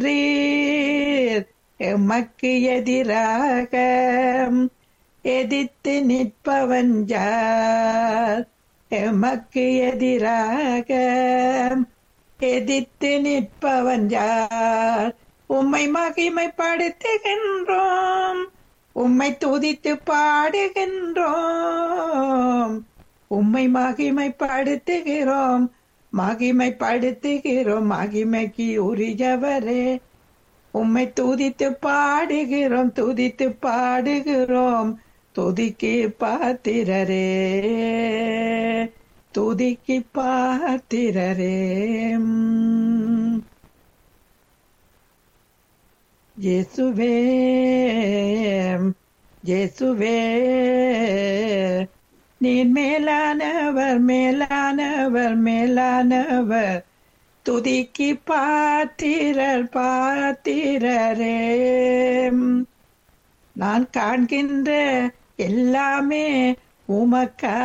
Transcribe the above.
நின்றீர் எமக்கு எதிராக எதிர்த்து நிற்பவன் யார் எமக்கு எதிராக எதிர்த்து நிற்பவன் யார் உம்மை மகிமைப்படுத்துகின்றோம் உம்மை துதித்து பாடுகின்றோம் உம்மை மகிமைப்படுத்துகிறோம் மகிமைப்படுத்துகிறோம் மகிமைக்கு உரியவரே உம்மை துதித்து பாடுகிறோம் துதித்து பாடுகிறோம் துதிக்கு பாத்திரரே துதிக்கு பாத்திரரே உம். இயேசுவே இயேசுவே நீர் மேலானவர் மேலானவர் மேலானவர் துதிக்கு பாத்திரர் பாத்திரரே நான் காண்கின்ற எல்லாமே உமக்கா